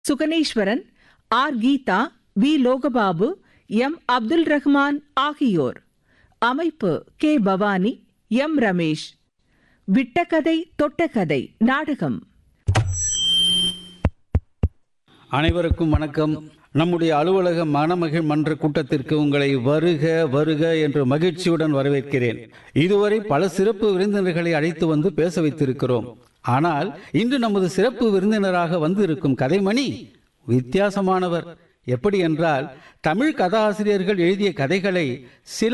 சுகனேஸ்வரன் R Geetha V Logababu M Abdul Rahman ஆகியோர் அமைப்பு K Bhavani M Ramesh விட்டகதை தொட்டகதை நாடகம் அனைவருக்கும் வணக்கம் நம்முடைய அலுவலக மணமகிழ் மன்ற கூட்டத்திற்கு உங்களை வருக வருக என்று மகிழ்ச்சியுடன் வரவேற்கிறேன் இதுவரை பல சிறப்பு விருந்தினர்களை அழைத்து வந்து பேச வைத்திருக்கிறோம் ஆனால் இன்று நமது சிறப்பு விருந்தினராக வந்து இருக்கும் கதைமணி வித்தியாசமானவர் எப்படி என்றால் தமிழ் கதாசிரியர்கள் எழுதிய கதைகளை சில